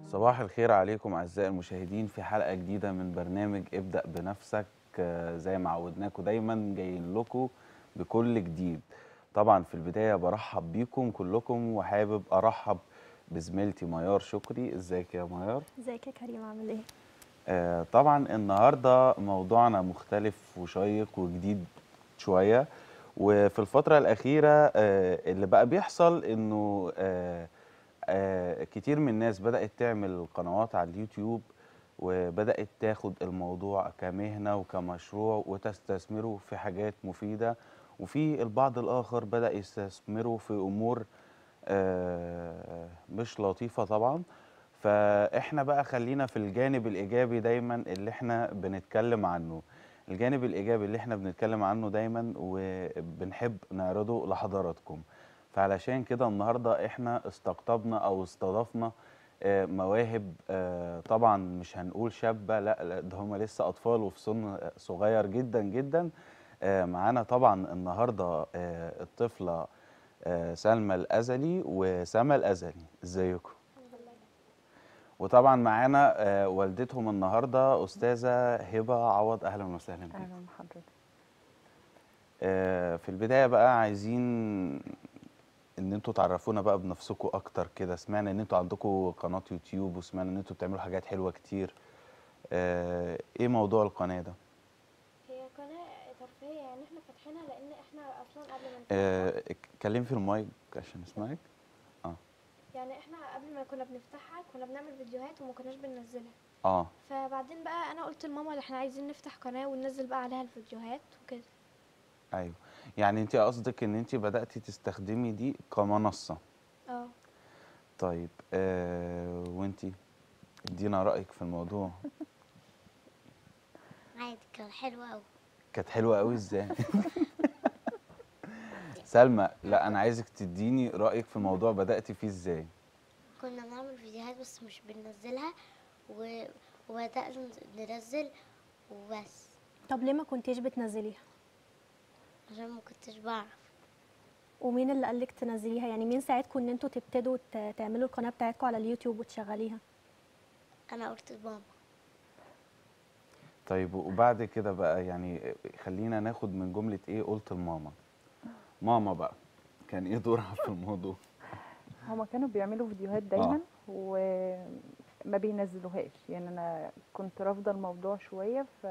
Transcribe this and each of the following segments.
صباح الخير عليكم أعزائي المشاهدين في حلقة جديدة من برنامج ابدأ بنفسك آه، زي ما عودناكم دايما جايين لكم بكل جديد طبعا في البداية برحب بيكم كلكم وحابب أرحب بزميلتي ميار شكري ازيك يا ميار ازيك يا كريم عامل ايه؟ آه، طبعا النهارده موضوعنا مختلف وشيق وجديد شويه وفي الفتره الاخيره آه، اللي بقى بيحصل انه آه، آه، كتير من الناس بدات تعمل قنوات على اليوتيوب وبدات تاخد الموضوع كمهنه وكمشروع وتستثمره في حاجات مفيده وفي البعض الاخر بدا يستثمروا في امور آه، مش لطيفه طبعا فاحنا بقى خلينا في الجانب الايجابي دايما اللي احنا بنتكلم عنه الجانب الايجابي اللي احنا بنتكلم عنه دايما وبنحب نعرضه لحضراتكم فعلشان كده النهارده احنا استقطبنا او استضفنا آه، مواهب آه، طبعا مش هنقول شابه لا لا، ده هم لسه اطفال وفي سن صغير جدا جدا آه، معانا طبعا النهارده آه، الطفله آه، سلمى الازلي وسما الازلي ازيكم وطبعا معانا آه، والدتهم النهارده استاذه هبه عوض اهلا وسهلا بيكم اهلا بحضرتك آه، في البدايه بقى عايزين ان انتوا تعرفونا بقى بنفسكم اكتر كده سمعنا ان انتوا عندكم قناه يوتيوب وسمعنا ان انتوا بتعملوا حاجات حلوه كتير آه، ايه موضوع القناه ده هي قناة ترفيهية يعني احنا فاتحينها لأن احنا أصلا قبل ما نفتحها آه، اتكلم في المايك عشان اسمعك يعني احنا قبل ما كنا بنفتحها كنا بنعمل فيديوهات وما كناش بننزلها اه فبعدين بقى أنا قلت لماما احنا عايزين نفتح قناة وننزل بقى عليها الفيديوهات وكده ايوه يعني انت قصدك ان انت بداتي تستخدمي دي كمنصه اه طيب آه وانتي ادينا رايك في الموضوع عادي كان حلو قوي كانت حلوه قوي ازاي سلمى لا انا عايزك تديني رايك في الموضوع بداتي فيه ازاي كنا بنعمل فيديوهات بس مش بننزلها و... وبدأنا ننزل وبس طب ليه ما كنتيش بتنزليها؟ عشان ما كنتش بعرف ومين اللي قالك تنزليها؟ يعني مين ساعدكم ان انتوا تبتدوا ت- تعملوا القناه بتاعتكم على اليوتيوب وتشغليها؟ انا قلت لماما طيب وبعد كده بقى يعني خلينا ناخد من جمله ايه قلت لماما ماما بقى كان ايه دورها في الموضوع هما كانوا بيعملوا فيديوهات دايما وما بينزلوهاش يعني انا كنت رافضه الموضوع شويه ف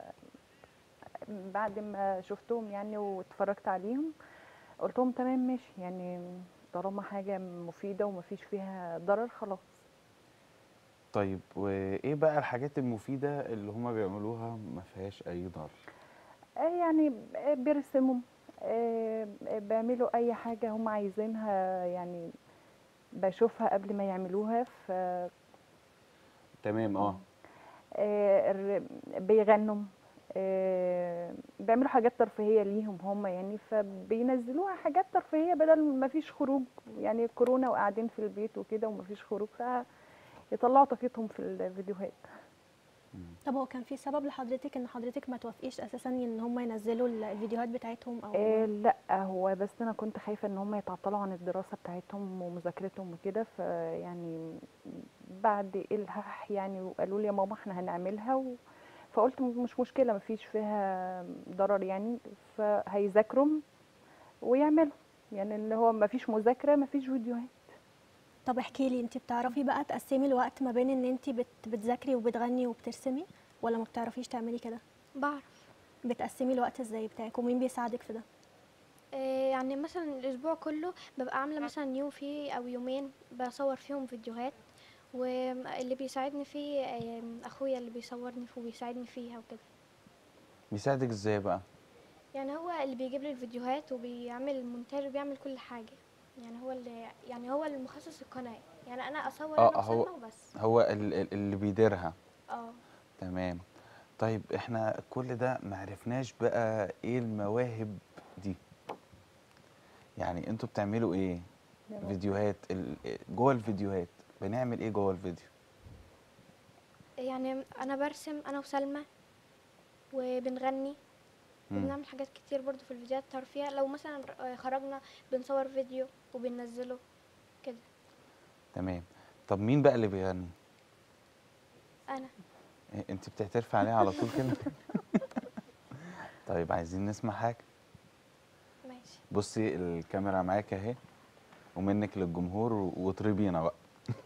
بعد ما شفتهم يعني واتفرجت عليهم قلت لهم تمام ماشي يعني طالما حاجه مفيده ومفيش فيها ضرر خلاص طيب وايه بقى الحاجات المفيده اللي هما بيعملوها ما فيهاش اي ضرر آه يعني بيرسموا آه بيعملوا اي حاجه هم عايزينها يعني بشوفها قبل ما يعملوها ف تمام اه آه، الر- بيغنوا آه، بيعملوا حاجات ترفيهية ليهم هم يعني فبينزلوها حاجات ترفيهية بدل ما فيش خروج يعني كورونا وقاعدين في البيت وكده وما فيش خروج فيطلعوا طاقتهم في الفيديوهات طب هو كان في سبب لحضرتك ان حضرتك ما توافقيش اساسا ان هم ينزلوا ال- الفيديوهات بتاعتهم او آه لا هو بس انا كنت خايفة ان هم يتعطلوا عن الدراسة بتاعتهم ومذاكرتهم وكده فيعني بعد الحاح يعني وقالوا لي يا ماما احنا هنعملها و... فقلت م- مش مشكلة مفيش فيها ضرر يعني فهيذاكروا ويعملوا يعني اللي هو مفيش مذاكرة مفيش فيديوهات طب احكي لي انت بتعرفي بقى تقسمي الوقت ما بين ان انت بت... بتذاكري وبتغني وبترسمي ولا ما بتعرفيش تعملي كده؟ بعرف بتقسمي الوقت ازاي بتاعك ومين بيساعدك في ده؟ آه، يعني مثلا الأسبوع كله ببقى عاملة مثلا يوم فيه أو يومين بصور فيهم فيديوهات واللي بيساعدني فيه آه، أخويا اللي بيصورني فيه وبيساعدني فيها وكده بيساعدك ازاي بقى يعني هو اللي بيجيب لي الفيديوهات وبيعمل المونتاج وبيعمل كل حاجة يعني هو اللي يعني هو المخصص القناة يعني أنا أصور آه، أنا هو- وسلمى وبس هو ال- ال- اللي بيديرها اه تمام طيب احنا كل ده معرفناش بقى ايه المواهب دي يعني انتوا بتعملوا ايه فيديوهات ال- جوه الفيديوهات بنعمل ايه جوه الفيديو يعني أنا برسم أنا وسلمى وبنغني مم. وبنعمل حاجات كتير برضو في الفيديوهات ترفيه لو مثلا آه، خرجنا بنصور فيديو وبننزله كده تمام طب مين بقى اللي بيغني انا إيه، انت بتعترفي عليها على طول كده طيب عايزين نسمع حاجه ماشي بصي الكاميرا معاك اهي ومنك للجمهور و- واطربينا بقى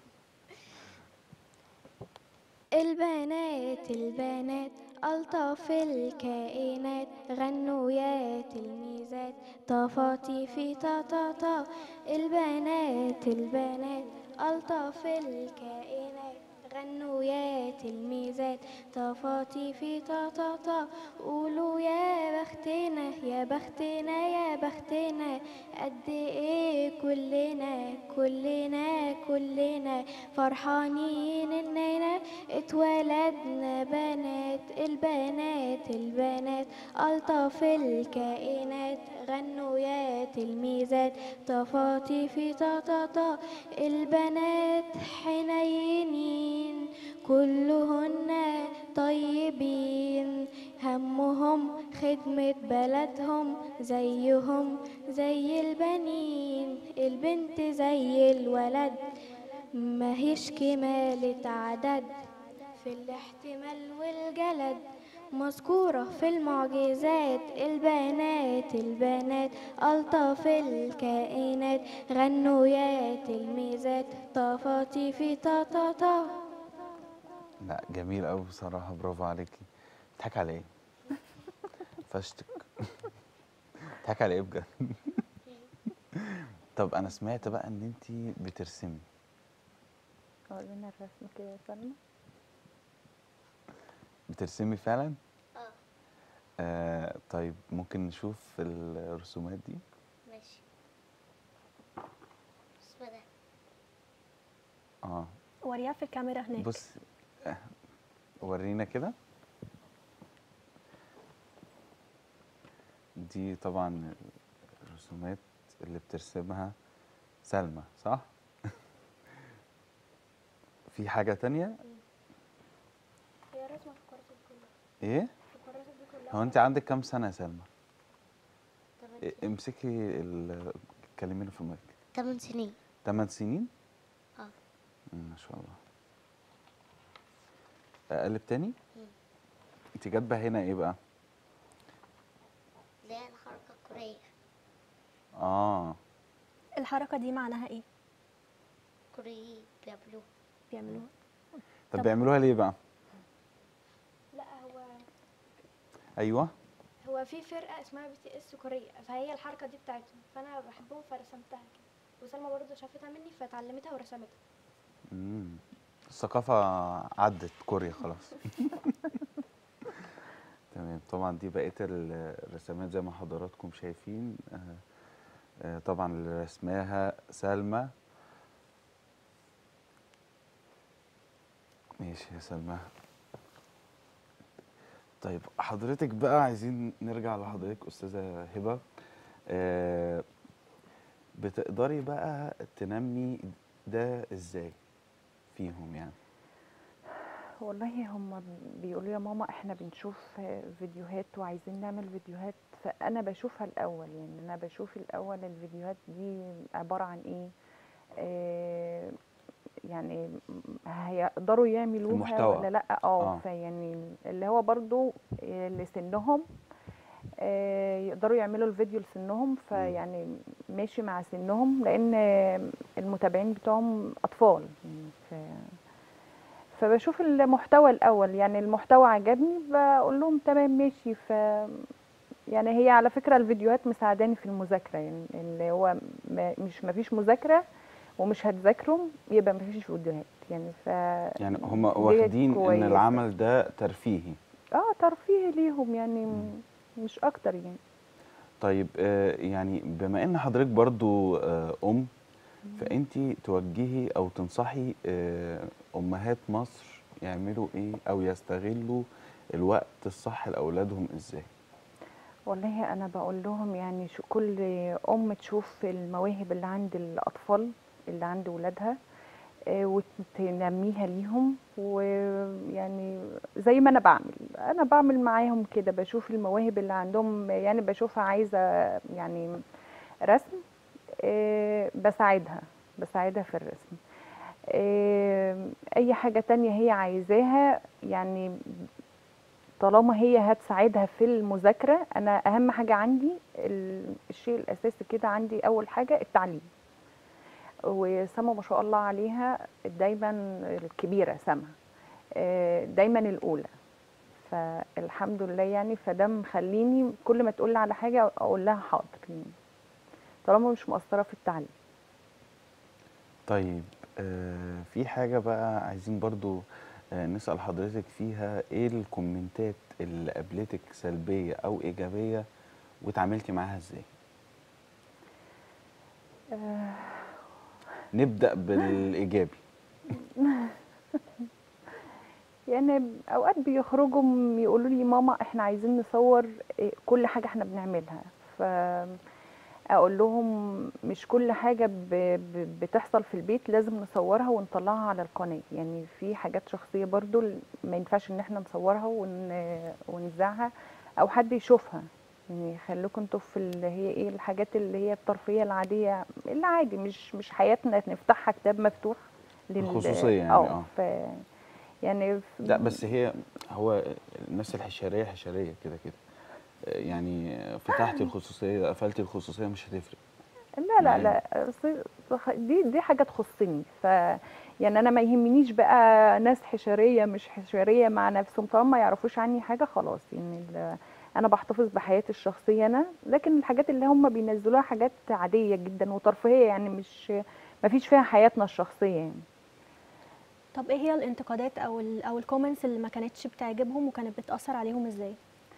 البنات البنات ألطف الكائنات غنوا يا تلميذات طفاتي في تا تا تا البنات البنات ألطف الكائنات غنوا يا تلميذات طفاتي في تا تا تا قولوا يا بختنا يا بختنا يا بختنا قد ايه كلنا كلنا كلنا فرحانين اننا اتولدنا بنات البنات البنات ألطف الكائنات غنوا يا تلميذات طفاتي في تا تا تا البنات حنينين كلهن طيبين همهم خدمة بلدهم زيهم زي البنين البنت زي الولد ماهيش كمالة عدد في الاحتمال والجلد مذكورة في المعجزات البنات البنات ألطف الكائنات غنوا يا تلميذات طفاتي في تا تا تا لا جميل قوي بصراحه برافو عليكي بتضحك على ايه فشتك بتضحك على ايه بجد طب انا سمعت بقى ان انت بترسمي قول لنا الرسم كده يا سلمى بترسمي فعلا اه آه طيب ممكن نشوف الرسومات دي ماشي بس ده اه وريها في الكاميرا هناك بص آه، ورينا كده دي طبعا الرسومات اللي بترسمها سلمى صح في حاجة تانية هي رسمة في الكراسة دي كلها ايه في الكراسة دي كلها هو انت عندك كام سنة يا سلمى تمن إيه، سنين امسكي ال- كلمينا في المايك تمن سنين 8 سنين اه مم، ما شاء الله اقلب تاني مم. انت كاتبه هنا ايه بقى اللي هي الحركة الكورية اه الحركة دي معناها ايه كوريين بيعملوها بيعملوها طب طب- بيعملوها ليه بقى لا هو ايوه هو في فرقة اسمها بي تي اس كورية فهي الحركة دي بتاعتهم فأنا بحبهم فرسمتها كده وسلمى برضه شافتها مني فتعلمتها ورسمتها مم. الثقافة عدت كوريا خلاص تمام طبعا دي بقية ال- الرسمات زي ما حضراتكم شايفين آه، آه، طبعا اللي رسماها سلمى ماشي يا سلمى طيب حضرتك بقى عايزين نرجع لحضرتك أستاذة هبة آه، بتقدري بقى تنمي ده ازاي فيهم يعني والله هم بيقولوا يا ماما احنا بنشوف فيديوهات وعايزين نعمل فيديوهات فانا بشوفها الاول يعني انا بشوف الاول الفيديوهات دي عباره عن ايه آه يعني هيقدروا يعملوها المحتوى. ولا لا آه. اه فيعني اللي هو برضو آه، لسنهم آه، يقدروا يعملوا الفيديو لسنهم فيعني ماشي مع سنهم لان المتابعين بتوعهم اطفال يعني ف- فبشوف المحتوى الاول يعني المحتوى عجبني بقول لهم تمام ماشي ف يعني هي على فكره الفيديوهات مساعداني في المذاكره يعني اللي هو ما مش ما فيش مذاكره ومش هتذاكروا يبقى ما فيش فيديوهات يعني ف يعني هم دي واخدين ان كويسة. العمل ده ترفيهي اه ترفيه ليهم يعني مش اكتر يعني طيب آه، يعني بما ان حضرتك برضو آه، ام فانت توجهي او تنصحي آه، امهات مصر يعملوا ايه او يستغلوا الوقت الصح لاولادهم ازاي والله انا بقول لهم يعني شو كل ام تشوف المواهب اللي عند الاطفال اللي عند ولادها آه، وتنميها ليهم ويعني زي ما انا بعمل انا بعمل معاهم كده بشوف المواهب اللي عندهم يعني بشوفها عايزه يعني رسم آه، بساعدها بساعدها في الرسم آم، اي حاجة تانية هي عايزاها يعني طالما هي هتساعدها في المذاكرة انا اهم حاجة عندي ال- الشيء الاساسي كده عندي اول حاجة التعليم وسما ما شاء الله عليها دايما الكبيرة سما آه، دايما الاولى فالحمد لله يعني فده مخليني كل ما تقول لي على حاجة اقول لها حاضر يعني طالما مش مقصرة في التعليم طيب آه في حاجة بقى عايزين برضو آه نسأل حضرتك فيها ايه الكومنتات اللي قابلتك سلبية او ايجابية واتعاملتي معاها ازاي آه، نبدأ بالايجابي يعني اوقات بيخرجوا م- يقولوا لي ماما احنا عايزين نصور إيه كل حاجه احنا بنعملها ف اقول لهم مش كل حاجه ب... ب... بتحصل في البيت لازم نصورها ونطلعها على القناه يعني في حاجات شخصيه برضو ال- ما ينفعش ان احنا نصورها ون... ونذاعها او حد يشوفها يعني خليكم انتوا في اللي هي ايه الحاجات اللي هي الترفيهيه العاديه اللي عادي مش مش حياتنا نفتحها كتاب مفتوح لل- الخصوصية يعني، اه اه. ف يعني في- لا بس هي هو الناس الحشرية حشرية كده كده آه، يعني فتحتي الخصوصية قفلتي الخصوصية مش هتفرق لا لا معايا. لا أصل دي دي حاجه تخصني ف يعني انا ما يهمنيش بقى ناس حشريه مش حشريه مع نفسهم طالما ما يعرفوش عني حاجه خلاص يعني ال- انا بحتفظ بحياتي الشخصيه انا لكن الحاجات اللي هم بينزلوها حاجات عاديه جدا وترفيهيه يعني مش ما فيش فيها حياتنا الشخصيه يعني طب ايه هي الانتقادات او ال او الكومنتس اللي ما كانتش بتعجبهم وكانت بتأثر عليهم ازاي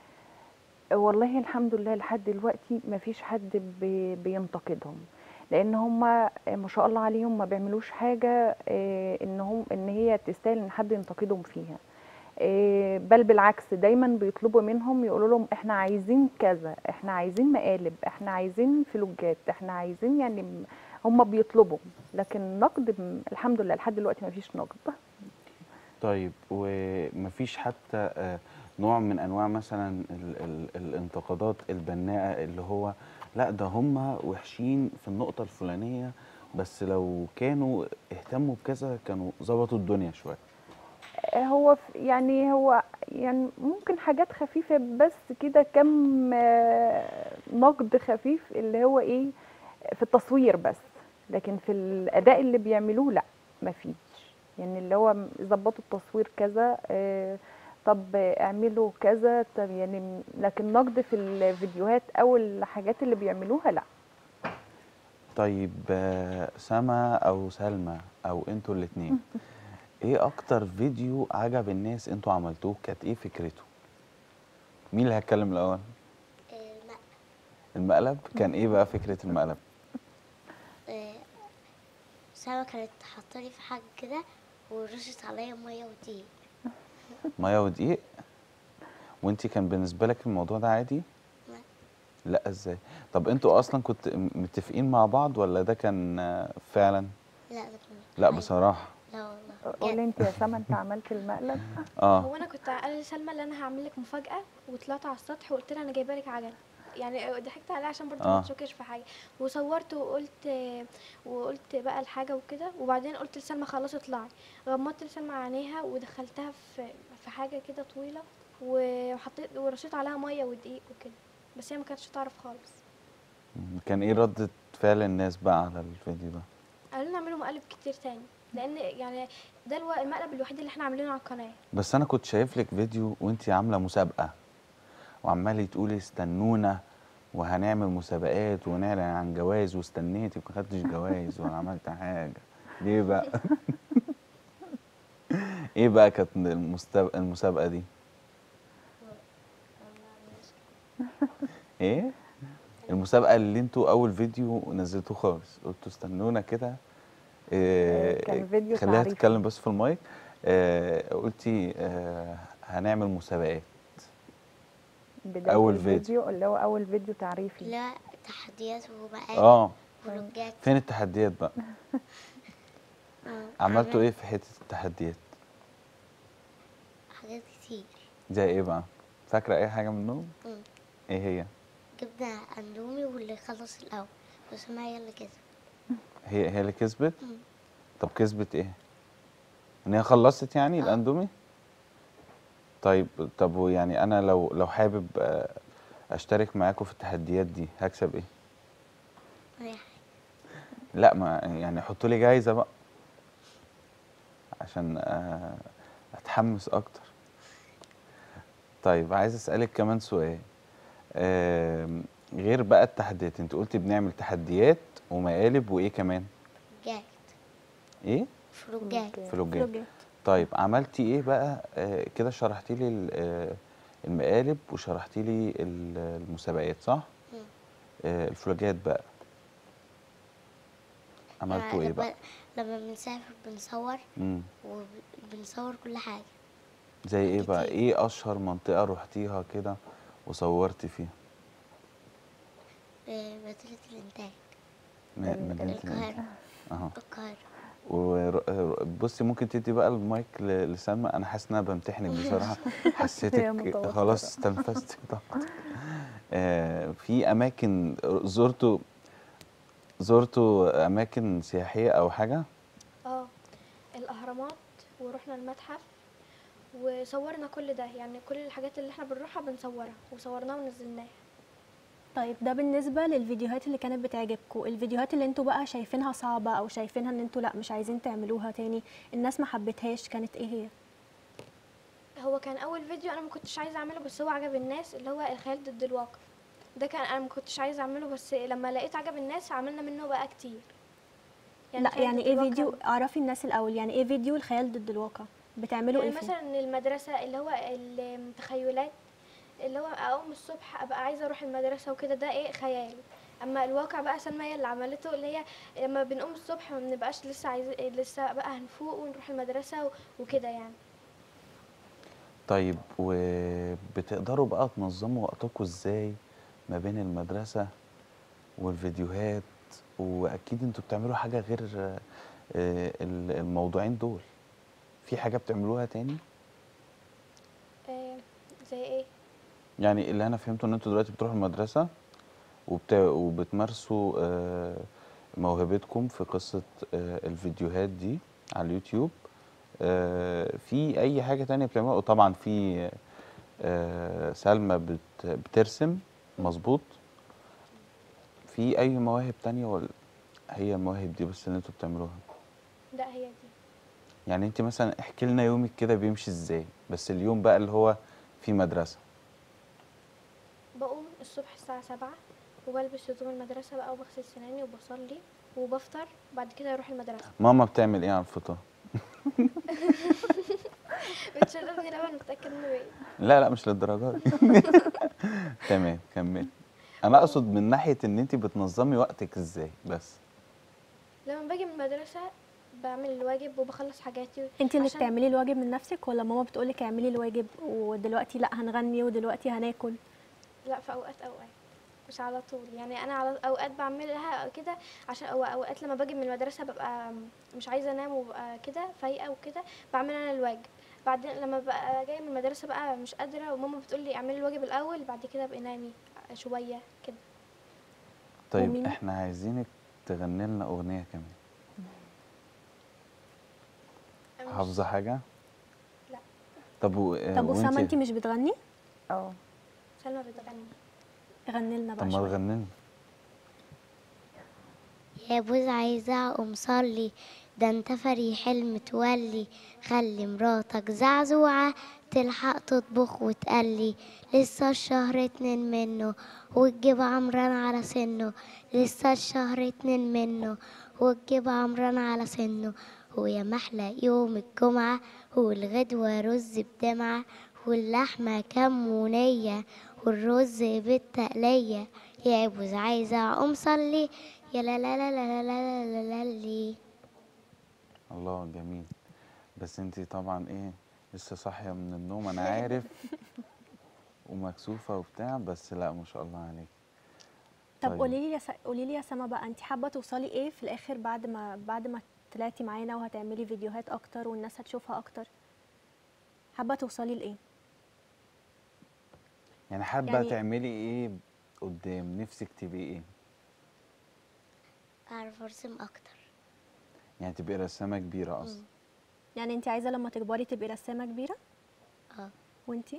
والله الحمد لله لحد دلوقتي ما فيش حد بي- بينتقدهم لان هم ما شاء الله عليهم ما بيعملوش حاجه آه، انهم ان هي تستاهل ان حد ينتقدهم فيها آه، بل بالعكس دايما بيطلبوا منهم يقولوا لهم احنا عايزين كذا احنا عايزين مقالب احنا عايزين فلوجات احنا عايزين يعني م- هم بيطلبوا لكن نقد م- الحمد لله لحد دلوقتي ما فيش نقد طيب ومفيش حتى آه، نوع من انواع مثلا ال ال الانتقادات البناءه اللي هو لا ده هم وحشين في النقطه الفلانيه بس لو كانوا اهتموا بكذا كانوا ظبطوا الدنيا شويه هو ف- يعني هو يعني ممكن حاجات خفيفة بس كده كم آه، نقد خفيف اللي هو ايه في التصوير بس لكن في الأداء اللي بيعملوه لا مفيش يعني اللي هو م- ظبطوا التصوير كذا آه، طب اعملوا كذا طب يعني م- لكن نقد في الفيديوهات او الحاجات اللي بيعملوها لا طيب آه، سما او سلمى او انتوا الاتنين ايه اكتر فيديو عجب الناس انتوا عملتوه كانت ايه فكرته مين اللي هيتكلم الاول الماء المقلب كان ايه بقى فكره المقلب سما كانت حاطاني في حاجة كده ورشت عليا مية ودقيق ميه ودقيق وانتي كان بالنسبه لك الموضوع ده عادي لا. لا ازاي طب انتوا اصلا كنت م- متفقين مع بعض ولا ده كان آه، فعلا لا ده كان لا عادي. بصراحه لا والله قولي جد. انت يا سما انت عملت المقلب اه هو انا كنت قال لسلمى ان انا هعمل لك مفاجاه وطلعت على السطح وقلت لها انا جايبه لك عجله يعني ضحكت عليها عشان برضه آه. ما تشكش في حاجه وصورت وقلت وقلت بقى الحاجه وكده وبعدين قلت لسلمى خلاص اطلعي غمضت لسلمى عينيها ودخلتها في في حاجه كده طويله وحطيت ورشيت عليها ميه ودقيق وكده بس هي ما كانتش تعرف خالص م، كان ايه ردة فعل الناس بقى على الفيديو ده قالوا لنا اعملوا مقالب كتير تاني لان يعني ده الو- المقلب الوحيد اللي احنا عاملينه على القناه بس انا كنت شايف لك فيديو وانتي عامله مسابقه وعمالي تقولي استنونا وهنعمل مسابقات ونعلن عن جوائز واستنيتي وما خدتش جوائز ولا عملت حاجه ليه بقى ايه بقى كانت المستب- المسابقه دي ايه المسابقه اللي انتوا اول فيديو نزلتوه خالص قلتوا استنونا كده إيه كان فيديو خليها تعريفي. تتكلم بس في المايك آه قلتي آه هنعمل مسابقات بداية أول الفيديو اللي هو اول فيديو تعريفي لا تحديات ومقالب اه ولوجات فين التحديات بقى آه، عملتوا عمل ايه في حته التحديات حاجات كتير زي ايه بقى فاكره اي حاجه منهم مم. ايه هي جبنا اندومي واللي خلص الاول بس ما هي اللي كده هي هي اللي كسبت مم. طب كسبت ايه ان هي خلصت يعني آه. الاندومي طيب طب ويعني انا لو لو حابب آه، اشترك معاكم في التحديات دي هكسب ايه ولا حاجة. لا ما يعني حطوا لي جايزه بقى عشان آه، اتحمس اكتر طيب عايز اسالك كمان سؤال آم، غير بقى التحديات انت قلتي بنعمل تحديات ومقالب وايه كمان جاي ايه فروجات فلوجات فلوجات طيب عملتي ايه بقى آه كده شرحتي لي ال- آه، المقالب وشرحتي لي ال- المسابقات صح مم. آه الفلوجات بقى عملتوا ايه بقى لما بنسافر بنصور مم. وبنصور كل حاجة زي ايه بقى كتير. ايه اشهر منطقة روحتيها كده وصورتي فيها آه، مدينة الإنتاج م- مدينة الإنتاج القاهرة اهو القاهرة وبصي ممكن تدي بقى المايك ل- لسلمى انا حاسس ان انا بمتحنك بصراحه هي حسيتك متوترة. خلاص استنفذت طاقتك آه، في اماكن زرتوا زرتوا اماكن سياحيه او حاجه اه الاهرامات ورحنا المتحف وصورنا كل ده يعني كل الحاجات اللي احنا بنروحها بنصورها وصورناها ونزلناها طيب ده بالنسبة للفيديوهات اللي كانت بتعجبكم الفيديوهات اللي انتوا بقى شايفينها صعبة او شايفينها ان انتوا لا مش عايزين تعملوها تاني الناس ما حبتهاش كانت ايه هي هو كان اول فيديو انا ما كنتش عايزه اعمله بس هو عجب الناس اللي هو الخيال ضد الواقع ده كان انا ما كنتش عايزه اعمله بس لما لقيت عجب الناس عملنا منه بقى كتير لا الخيال يعني ضد ايه الواقع فيديو اعرفي الناس الاول يعني ايه فيديو الخيال ضد الواقع بتعملوا يعني ايه فيه مثلا المدرسة اللي هو التخيلات اللي هو اقوم الصبح ابقى عايزة اروح المدرسة وكده ده ايه خيال اما الواقع بقى سلمى هي اللي عملته اللي هي لما بنقوم الصبح ما بنبقاش لسه عايز لسه بقى هنفوق ونروح المدرسة و- وكده يعني طيب وبتقدروا بقى تنظموا وقتكم ازاي ما بين المدرسه والفيديوهات واكيد انتوا بتعملوا حاجه غير آه، ال- الموضوعين دول في حاجه بتعملوها تاني آه زي ايه يعني اللي انا فهمته ان انتوا دلوقتي بتروحوا المدرسه وبت... وبتمارسوا آه، موهبتكم في قصه آه، الفيديوهات دي على اليوتيوب آه، في اي حاجه تانية بتعملوها وطبعا في آه، سلمى بت... بترسم مظبوط في اي مواهب تانية ولا هي المواهب دي بس اللي انتوا بتعملوها لا هي دي يعني انت مثلا احكي لنا يومك كده بيمشي ازاي بس اليوم بقى اللي هو في مدرسه بقوم الصبح الساعة سبعة وبلبس هدوم المدرسة بقى وبغسل سناني وبصلي وبفطر وبعد كده اروح المدرسة ماما بتعمل ايه على الفطار بتشربني لبن متأكد انه ايه لا لا مش للدرجه دي تمام كمل انا اقصد من ناحيه ان انت بتنظمي وقتك ازاي بس لما باجي من المدرسة بعمل الواجب وبخلص حاجاتي انت اللي عشان- بتعملي الواجب من نفسك ولا ماما بتقولك اعملي الواجب ودلوقتي لا هنغني ودلوقتي هناكل لا في اوقات اوقات مش على طول يعني انا على اوقات بعملها كده عشان أو اوقات لما باجي من المدرسه ببقى مش عايزه انام وببقى كده فايقه وكده بعمل انا الواجب بعدين لما ببقى جايه من المدرسه بقى مش قادره وماما بتقول لي اعملي الواجب الاول بعد كده ابقي نامي شويه كده طيب ومين؟ احنا عايزينك تغني لنا اغنيه كمان مش- حافظه حاجه لا. طب و... آه، طب وسما وانتي- انت مش بتغني اه سلمى بتغني غني لنا طب بقى ما شوية. تغني لنا يا بوز عايزة أقوم صلي ده انت فريح المتولي خلي مراتك زعزوعة تلحق تطبخ وتقلي لسه الشهر اتنين منه وتجيب عمران على سنه لسه الشهر اتنين منه وتجيب عمران على سنه ويا محلى يوم الجمعة والغدوة رز بدمعة واللحمة كمونية والرز بالتقلية يا عبوز عايزة أقوم صلي يا لا لا لا لا لا لا لا لا لي الله جميل بس انت طبعا ايه لسه صاحيه من النوم انا عارف ومكسوفه وبتاع بس لا ما شاء الله عليك طب طيب. قولي لي يا س... قولي لي يا سما بقى انت حابه توصلي ايه في الاخر بعد ما بعد ما طلعتي معانا وهتعملي فيديوهات اكتر والناس هتشوفها اكتر حابه توصلي لايه يعني حابه يعني- تعملي ايه قدام نفسك تبقي ايه أعرف أرسم أكتر يعني تبقي رسامه كبيره اصلا يعني انت عايزه لما تكبري تبقي رسامه كبيره اه وانتي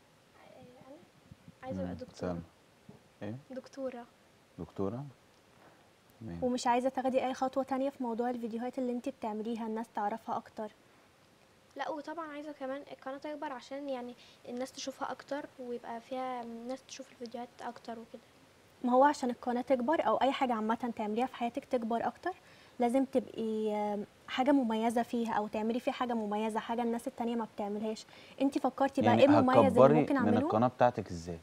عايزه ابقى مم، دكتوره سلمى. ايه دكتوره دكتوره تمام. ومش عايزه تاخدي اي خطوه تانية في موضوع الفيديوهات اللي انت بتعمليها الناس تعرفها اكتر لا وطبعا عايزه كمان القناه تكبر عشان يعني الناس تشوفها اكتر ويبقى فيها ناس تشوف الفيديوهات اكتر وكده ما هو عشان القناه تكبر او اي حاجه عامه تعمليها في حياتك تكبر اكتر لازم تبقي آم، حاجه مميزه فيها او تعملي فيها حاجه مميزه حاجه الناس التانية ما بتعملهاش انت فكرتي بقى يعني ايه المميز اللي هتكبري ممكن من اعمله القناه بتاعتك ازاي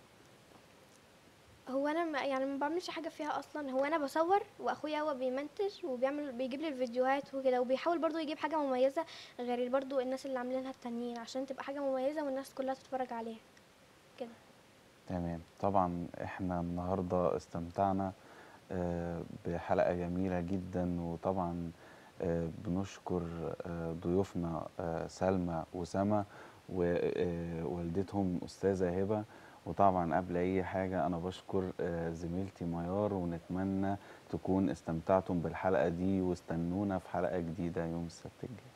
هو انا ما يعني ما بعملش حاجه فيها اصلا هو انا بصور واخويا هو بيمنتج وبيعمل بيجيب لي الفيديوهات وكده وبيحاول برضو يجيب حاجه مميزه غير برضو الناس اللي عاملينها التانيين عشان تبقى حاجه مميزه والناس كلها تتفرج عليها كده تمام طبعا احنا النهارده استمتعنا آه، بحلقه جميله جدا وطبعا آه، بنشكر آه، ضيوفنا آه، سلمى وسما ووالدتهم استاذه هبه وطبعا قبل اي حاجه انا بشكر آه، زميلتي ميار ونتمنى تكون استمتعتم بالحلقه دي واستنونا في حلقه جديده يوم السبت الجاي